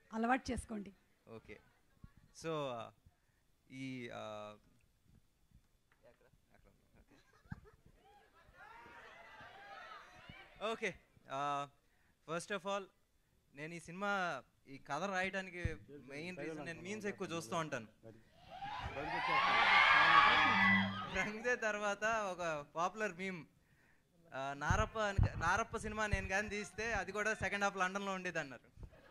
అలవాటు చేసుకోండి okay so ఈ ఆ, ఓకే ఫస్ట్ ఆఫ్ ఆల్ నేను ఈ సినిమా ఈ కథ రాయడానికి మెయిన్ రీజన్ నేను మీన్స్ ఎక్కువ చూస్తూ ఉంటాను రంగే తర్వాత ఒక పాపులర్ మీమ్ నారప్ప అని- నారప్ప సినిమా నేను కానీ తీస్తే అది కూడా సెకండ్ హాఫ్ లండన్లో ఉండేది అన్నారు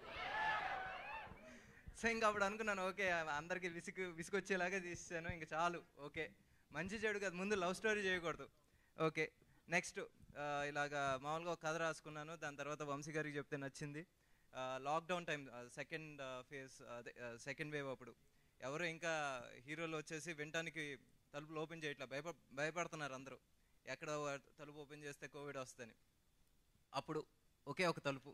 సో ఇంకా అప్పుడు అనుకున్నాను ఓకే అందరికి విసుగు విసుగొచ్చేలాగా తీసాను ఇంకా చాలు ఓకే మంచి చెడు కదా ముందు లవ్ స్టోరీ చేయకూడదు ఓకే నెక్స్ట్ ఇలాగా మామూలుగా ఒక కథ రాసుకున్నాను దాని తర్వాత వంశీ గారికి చెప్తే నచ్చింది లాక్డౌన్ టైం సెకండ్ ఫేజ్ అదే సెకండ్ వేవ్ అప్పుడు ఎవరు ఇంకా హీరోలు వచ్చేసి వినటానికి తలుపులు ఓపెన్ చేయట్లా భయప భయపడుతున్నారు అందరూ ఎక్కడ తలుపు ఓపెన్ చేస్తే కోవిడ్ వస్తుందని అప్పుడు ఒకే ఒక తలుపు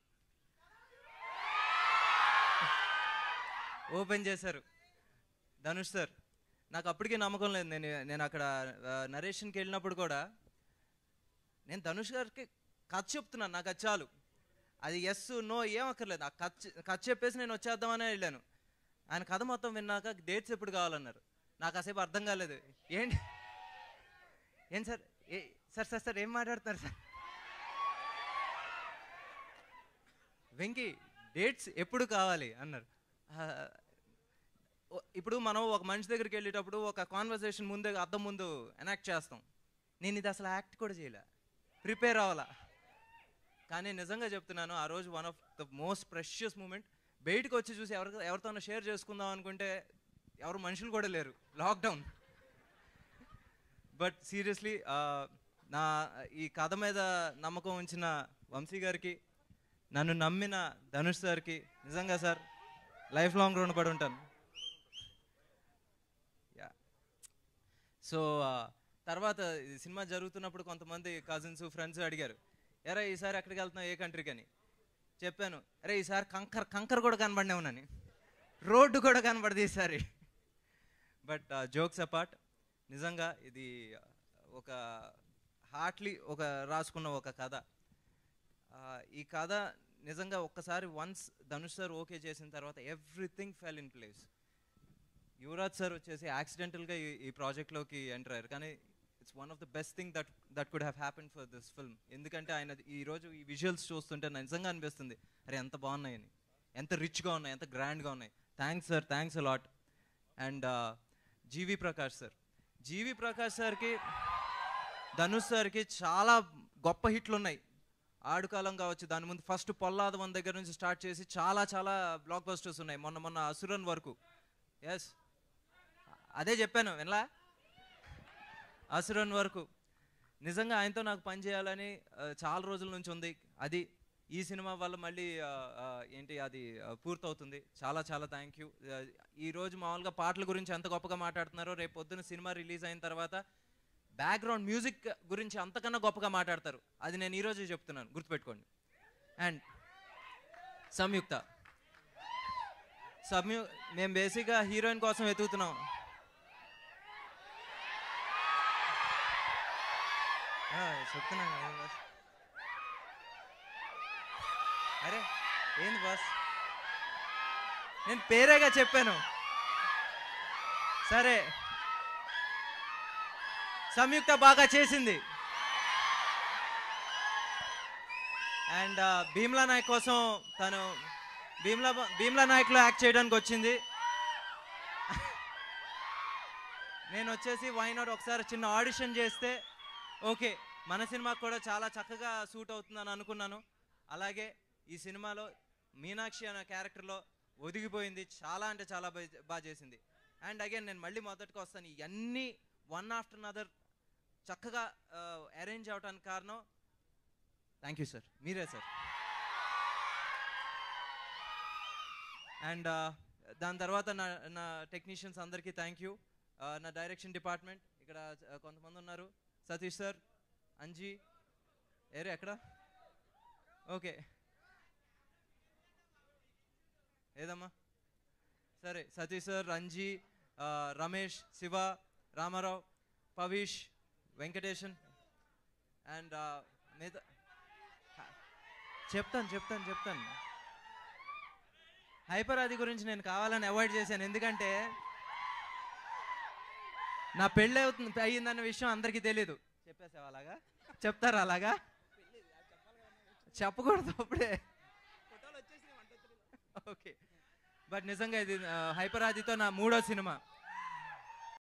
ఓపెన్ చేశారు ధనుష్ సార్ నాకు అప్పటికే నమ్మకం లేదు నేను నేను అక్కడ నరేషన్కి వెళ్ళినప్పుడు కూడా నేను ధనుష్ గారికి కథ చెప్తున్నాను నాకు అది చాలు అది ఎస్ నో ఏం అక్కర్లేదు ఆ కథ చె- కథ చెప్పేసి నేను వచ్చేద్దామనే వెళ్ళాను ఆయన కథ మొత్తం విన్నాక డేట్స్ ఎప్పుడు కావాలన్నారు నాకు కాసేపు అర్థం కాలేదు ఏంటి ఏం సార్ ఏ సార్ సార్ సార్ ఏం మాట్లాడుతున్నారు సార్ వెంకీ డేట్స్ ఎప్పుడు కావాలి అన్నారు ఆ, ఓ- ఇప్పుడు మనం ఒక మనిషి దగ్గరికి వెళ్ళేటప్పుడు ఒక కాన్వర్సేషన్ ముందే అద్దం ముందు ఎనాక్ట్ చేస్తాం నేను ఇది అసలు యాక్ట్ కూడా చేయలే ప్రిపేర్ అవ్వాలా కానీ నిజంగా చెప్తున్నాను ఆ రోజు one of the most precious moment బయటకు వచ్చి చూసి ఎవరి ఎవరితోనో షేర్ చేసుకుందాం అనుకుంటే ఎవరు మనుషులు కూడా లేరు లాక్డౌన్ బట్ సీరియస్లీ నా ఈ కథ మీద నమ్మకం ఉంచిన వంశీ గారికి నన్ను నమ్మిన ధనుష్ సార్కి నిజంగా సార్ లైఫ్ లాంగ్ రుణపడి ఉంటాను యా సో తర్వాత ఈ సినిమా జరుగుతున్నప్పుడు కొంతమంది కజిన్స్ ఫ్రెండ్స్ అడిగారు ఎరా ఈసారి ఎక్కడికి వెళ్తున్నావు ఏ కంట్రీకి అని చెప్పాను అరే ఈసారి కంకర్ కంకర్ కూడా కనబడినే ఉన్నాను రోడ్డు కూడా కనబడదు ఈసారి బట్ జోక్స్ అపార్ట్ నిజంగా ఇది ఒక హార్ట్లీ ఒక రాసుకున్న ఒక కథ ఆ, ఈ కథ నిజంగా ఒక్కసారి వన్స్ ధనుష్ సార్ ఓకే చేసిన తర్వాత everything fell in place Yuvraj sir వచ్చేసి యాక్సిడెంటల్గా ఈ ఈ ప్రాజెక్ట్లోకి ఎంటర్ అయ్యారు కానీ it's one of the best thing that that could have happen for this film ఎందుకంటే ఆయన ఈ రోజు ఈ విజువల్స్ చూస్తుంటే నాకు నిజంగా అనిపిస్తుంది అరే ఎంత బాగున్నాయని ఎంత రిచ్గా ఉన్నాయి ఎంత గ్రాండ్గా ఉన్నాయి thanks sir thanks a lot and G V Prakash sir G V Prakash సార్కి ధనుష్ సార్కి చాలా గొప్ప హిట్లు ఉన్నాయి ఆడుకాలం కావచ్చు దాని ముందు ఫస్ట్ పొల్లాదవన్ దగ్గర నుంచి స్టార్ట్ చేసి చాలా చాలా బ్లాక్ బస్టర్స్ ఉన్నాయి మొన్న మొన్న అసురన్ వరకు ఎస్ అదే చెప్పాను వినలా అసురన్ వరకు నిజంగా ఆయనతో నాకు పని చేయాలని ఆ, చాలా రోజుల నుంచి ఉంది అది ఈ సినిమా వల్ల మళ్ళీ ఆ, ఆ, ఏంటి అది ఆ, పూర్తవుతుంది చాలా చాలా థ్యాంక్ యూ ఈ రోజు మామూలుగా పాటల గురించి ఎంత గొప్పగా మాట్లాడుతున్నారో రేపు పొద్దున సినిమా రిలీజ్ అయిన తర్వాత బ్యాక్గ్రౌండ్ మ్యూజిక్ గురించి అంతకన్నా గొప్పగా మాట్లాడతారు అది నేను ఈరోజు చెప్తున్నాను గుర్తుపెట్టుకోండి అండ్ సంయుక్త సంయు మేము బేసిక్గా హీరోయిన్ కోసం వెతుకుతున్నాం ఆ, చెప్తున్నాను కదా బాస్ అరే ఏంది బాస్ నేను పేరేగా చెప్పాను సరే సంయుక్త బాగా చేసింది అండ్ భీమ్లా నాయక్ కోసం తను భీమ్లా భీమ్లా నాయక్లో యాక్ట్ చేయడానికి వచ్చింది నేను వచ్చేసి వై నాట్ ఒకసారి చిన్న ఆడిషన్ చేస్తే ఓకే మన సినిమాకి కూడా చాలా చక్కగా సూట్ అవుతుందని అనుకున్నాను అలాగే ఈ సినిమాలో మీనాక్షి అనే క్యారెక్టర్లో ఒదిగిపోయింది చాలా అంటే చాలా బా- బాగా చేసింది అండ్ అగైన్ నేను మళ్ళీ మొదటికి వస్తాను ఇవన్నీ వన్ ఆఫ్టర్ అనదర్ చక్కగా అరేంజ్ అవడానికి కారణం థ్యాంక్ యూ సార్ మీరే సార్ అండ్ దాని తర్వాత నా నా టెక్నీషియన్స్ అందరికీ థ్యాంక్ యూ నా డైరెక్షన్ డిపార్ట్మెంట్ ఇక్కడ uh, కొంతమంది ఉన్నారు సతీష్ సార్ అంజీ ఏరే ఎక్కడ ఓకే ఏదమ్మా సరే సతీష్ సార్ రంజీ ఆ, రమేష్ శివ రామారావు పవీష్ వెంకటేషన్ అండ్ మిగతా చెప్తాను చెప్తాను చెప్తాను హైపర్ ఆది గురించి నేను కావాలని అవాయిడ్ చేశాను ఎందుకంటే నా పెళ్ళి అవుతుంది అయ్యిందన్న విషయం అందరికీ తెలియదు చెప్పేసావు అలాగా చెప్తారా అలాగా చెప్పకూడదు అప్పుడే ఓకే బట్ నిజంగా ఇది హైపర్ ఆదితో నా మూడో సినిమా